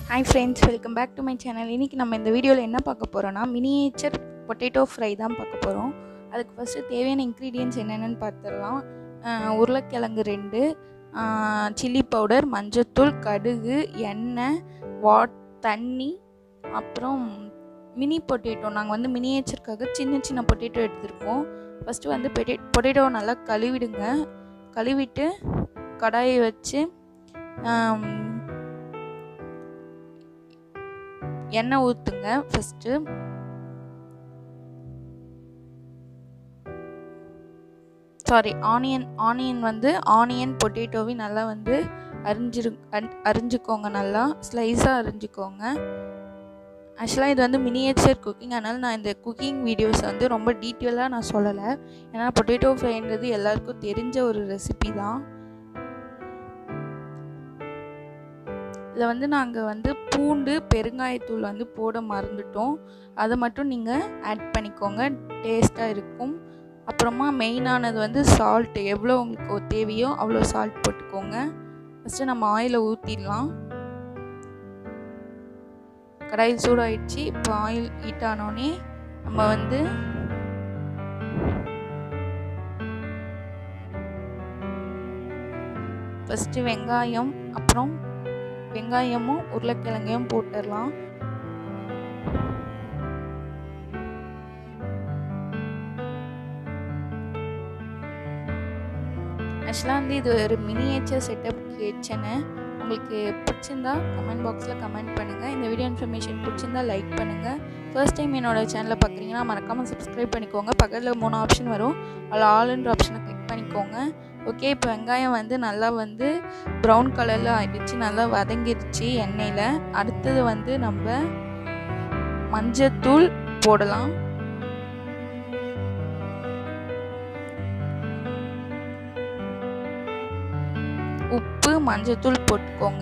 hi friends welcome back to my channel இன்றைக்கி நம்ம இந்த வீடியோவில் என்ன பார்க்க போகிறோன்னா மினியேச்சர் பொட்டேட்டோ ஃப்ரை தான் பார்க்க போகிறோம் அதுக்கு ஃபஸ்ட்டு தேவையான இன்க்ரீடியன்ஸ் என்னென்னு பார்த்துடலாம் அஹ் உருளைக்கிழங்கு ரெண்டு சில்லி பவுடர் மஞ்சத்தூள் கடுகு எண்ணெய் வாட் தண்ணி அப்புறம் மினி பொட்டேட்டோ நாங்கள் வந்து மினியேச்சருக்காக சின்ன சின்ன பொட்டேட்டோ எடுத்திருக்கோம் ஃபஸ்ட்டு வந்து பொட்டே பொட்டேட்டோவை நல்லா கழுவிடுங்க கழுவிட்டு கடாயை வச்சு ஆம், எண்ணெய் ஊற்றுங்க ஃபஸ்ட்டு சாரி ஆனியன் ஆனியன் வந்து ஆனியன் பொட்டேட்டோவை நல்லா வந்து அரிஞ்சிரு அரி- அரிஞ்சுக்கோங்க நல்லா ஸ்லைஸாக அரிஞ்சுக்கோங்க ஆக்சுவலாக இது வந்து மினியேச்சர் குக்கிங் அதனால் நான் இந்த குக்கிங் வீடியோஸ் வந்து ரொம்ப டீட்டெயிலாக நான் சொல்லலை ஏன்னா பொட்டேட்டோ ஃப்ரைன்றது எல்லாருக்கும் தெரிஞ்ச ஒரு ரெசிபி தான் இதில் வந்து நாங்கள் வந்து பூண்டு பெருங்காயத்தூள் வந்து போட மறந்துட்டோம் அதை மட்டும் நீங்கள் ஆட் பண்ணிக்கோங்க டேஸ்ட்டாக இருக்கும் அப்புறமா மெயினானது வந்து சால்ட் எவ்வளோ உங்களுக்கு தேவையோ அவ்வளோ சால்ட் போட்டுக்கோங்க ஃபஸ்ட்டு நம்ம ஆயிலை ஊற்றிடலாம் கடாயில் சூடாயிடுச்சு இப்போ ஆயில் ஹீட் ஆனோடனே நம்ம வந்து ஃபஸ்ட்டு வெங்காயம் அப்புறம் வெங்காயமும் உருளைக்கிழங்கையும் போட்டுடலாம் ஆக்சுவலாக வந்து இது ஒரு மினியேச்சர் செட்டப் கிச்சனு உங்களுக்கு பிடிச்சிருந்தா கமெண்ட் பாக்ஸில் கமெண்ட் பண்ணுங்கள் இந்த வீடியோ இன்ஃபர்மேஷன் பிடிச்சிருந்தா லைக் பண்ணுங்கள் ஃபர்ஸ்ட் டைம் என்னோட சேனலை பார்க்குறீங்கன்னா மறக்காமல் சப்ஸ்கிரைப் பண்ணிக்கோங்க பக்கத்தில் மூணு ஆப்ஷன் வரும் அதில் ஆல்ன்ற ஆப்ஷனை கிளிக் பண்ணிக்கோங்க ஓகே இப்போ வெங்காயம் வந்து நல்லா வந்து ப்ரௌன் கலரில் ஆயிடுச்சு நல்லா வதங்கிடுச்சு எண்ணெயில் அடுத்தது வந்து நம்ம மஞ்சத்தூள் போடலாம் உப்பு மஞ்சத்தூள் போட்டுக்கோங்க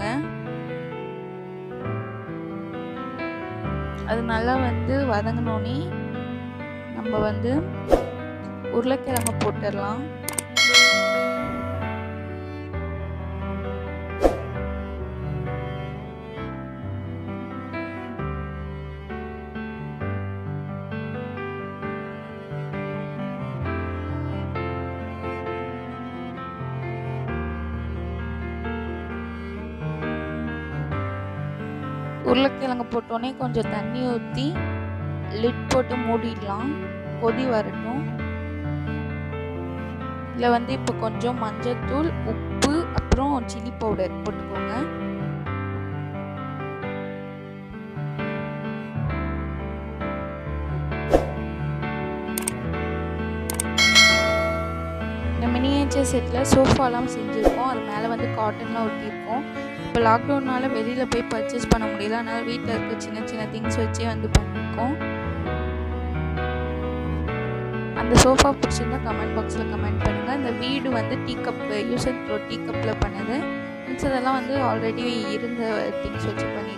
அது நல்லா வந்து வதங்கினோடனே நம்ம வந்து உருளைக்கிழங்கு போட்டுடலாம் உருளைக்கிழங்கு போட்டோன்னே கொஞ்சம் தண்ணி ஊற்றி லிட் போட்டு மூடிடலாம் கொதி வரட்டும் இதில் வந்து இப்போ கொஞ்சம் மஞ்சத்தூள் உப்பு அப்புறம் சில்லி பவுடர் போட்டுக்கோங்க இந்த மினியேச்சர் செட்டில் சோஃபாலாம் செஞ்சுருக்கோம் அது மேலே வந்து காட்டன்லாம் ஒட்டியிருக்கோம் இப்போ லாக்டவுனால் வெளியில் போய் பர்ச்சேஸ் பண்ண முடியல அதனால் வீட்டில் இருக்க சின்ன சின்ன திங்ஸ் வச்சே வந்து பண்ணியிருக்கோம் அந்த சோஃபா பிடிச்சிருந்தா கமெண்ட் பாக்ஸில் கமெண்ட் பண்ணுங்கள் இந்த வீடு வந்து tea cup use and throw tea கப்பில் பண்ணது மிச்சதெல்லாம் வந்து ஆல்ரெடி இருந்த திங்ஸ் வச்சு பண்ணியிருக்கோம்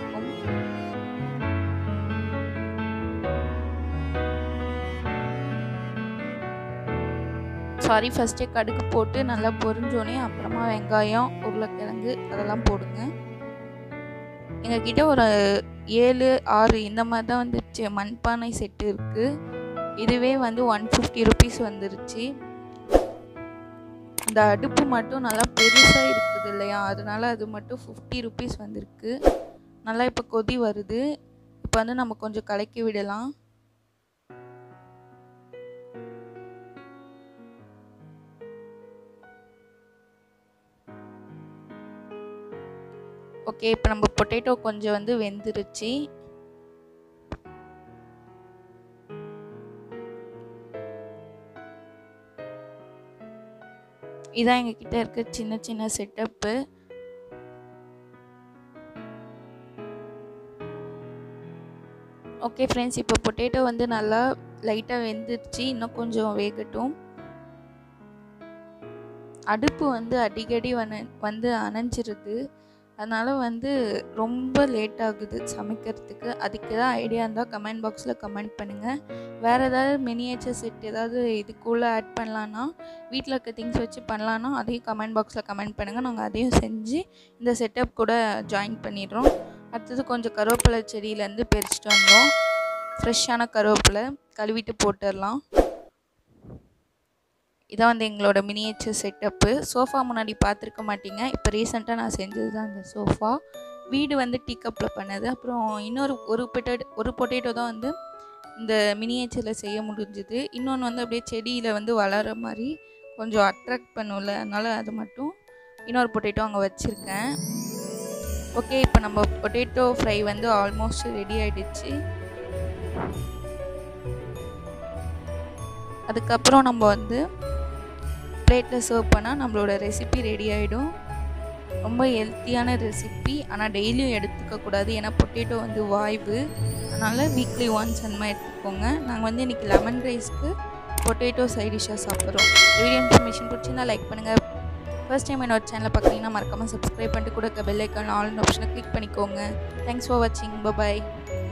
சாரி ஃபஸ்ட்டே கடுகு போட்டு நல்லா பொரிஞ்சோடனே அப்புறமா வெங்காயம் உருளைக்கிழங்கு அதெல்லாம் போடுங்க எங்ககிட்ட ஒரு ஏழு ஆறு இந்த மாதிரி தான் வந்துச்சு மண்பானை செட்டு இருக்குது இதுவே வந்து ஒன் ஃபிஃப்டி ருபீஸ் வந்துருச்சு அந்த அடுப்பு மட்டும் நல்லா பெருசாக இருக்குது இல்லையா அதனால அது மட்டும் ஃபிஃப்டி ருபீஸ் வந்திருக்கு நல்லா இப்போ கொதி வருது இப்போ வந்து நம்ம கொஞ்சம் கலக்கி விடலாம் ஓகே இப்போ நம்ம பொட்டேட்டோ கொஞ்சம் வந்து வெந்துருச்சு இதான் எங்ககிட்ட இருக்க சின்ன சின்ன செட்டப்பு ஓகே ஃப்ரெண்ட்ஸ் இப்போ பொட்டேட்டோ வந்து நல்லா லைட்டாக வெந்துருச்சு இன்னும் கொஞ்சம் வேகட்டும் அடுப்பு வந்து அடிக்கடி வன வந்து அணைஞ்சிருது அதனால் வந்து ரொம்ப லேட் ஆகுது சமைக்கிறதுக்கு அதுக்கு ஏதாவது ஐடியா இருந்தால் கமெண்ட் பாக்ஸில் கமெண்ட் பண்ணுங்கள் வேறு ஏதாவது மினியேச்சர் செட் ஏதாவது இதுக்குள்ளே ஆட் பண்ணலான்னா வீட்டில் இருக்க திங்ஸ் வச்சு பண்ணலான்னா அதையும் கமெண்ட் பாக்ஸில் கமெண்ட் பண்ணுங்கள் நாங்கள் அதையும் செஞ்சு இந்த செட்டப் கூட ஜாயின் பண்ணிடுறோம் அடுத்தது கொஞ்சம் கருவேப்பிலை செடியிலேருந்து பறிச்சிட்டு வந்தோம் ஃப்ரெஷ்ஷான கருவேப்பிலை கழுவிட்டு போட்டுடலாம் இதான் வந்து எங்களோட மினியேச்சர் செட்டப்பு சோஃபா முன்னாடி பார்த்துருக்க மாட்டீங்க இப்போ ரீசெண்டாக நான் செஞ்சது தான் இந்த சோஃபா வீடு வந்து டீ கப்பில் பண்ணது அப்புறம் இன்னொரு ஒரு பொட்டேட்டோ ஒரு பொட்டேட்டோ தான் வந்து இந்த மினியேச்சரில் செய்ய முடிஞ்சுது இன்னொன்று வந்து அப்படியே செடியில் வந்து வளர மாதிரி கொஞ்சம் அட்ராக்ட் பண்ணும்ல அதனால் அது மட்டும் இன்னொரு பொட்டேட்டோ அங்கே வச்சுருக்கேன் ஓகே இப்போ நம்ம பொட்டேட்டோ ஃப்ரை வந்து ஆல்மோஸ்ட் ரெடி ஆகிடுச்சு அதுக்கப்புறம் நம்ம வந்து பிளேட்டில் சர்வ் பண்ணால் நம்மளோட ரெசிபி ரெடி ஆகிடும் ரொம்ப ஹெல்த்தியான ரெசிபி ஆனால் டெய்லியும் எடுத்துக்கக்கூடாது ஏன்னா பொட்டேட்டோ வந்து வாய்வு அதனால் வீக்லி ஒன்ஸ் அந்த மாதிரி எடுத்துக்கோங்க நாங்கள் வந்து இன்றைக்கி லெமன் ரைஸ்க்கு பொட்டேட்டோ சைட் டிஷ்ஷாக சாப்பிட்றோம் வீடியோ இன்ஃபர்மேஷன் பிடிச்சிருந்தா லைக் பண்ணுங்கள் ஃபர்ஸ்ட் டைம் என்னோட சேனலை பார்க்குறீங்கன்னா மறக்காமல் சப்ஸ்கிரைப் பண்ணிட்டு கூட பெல் ஐக்கான் ஆல் ஆப்ஷனை கிளிக் பண்ணிக்கோங்க தேங்க்ஸ் ஃபார் வாட்சிங் பபாய்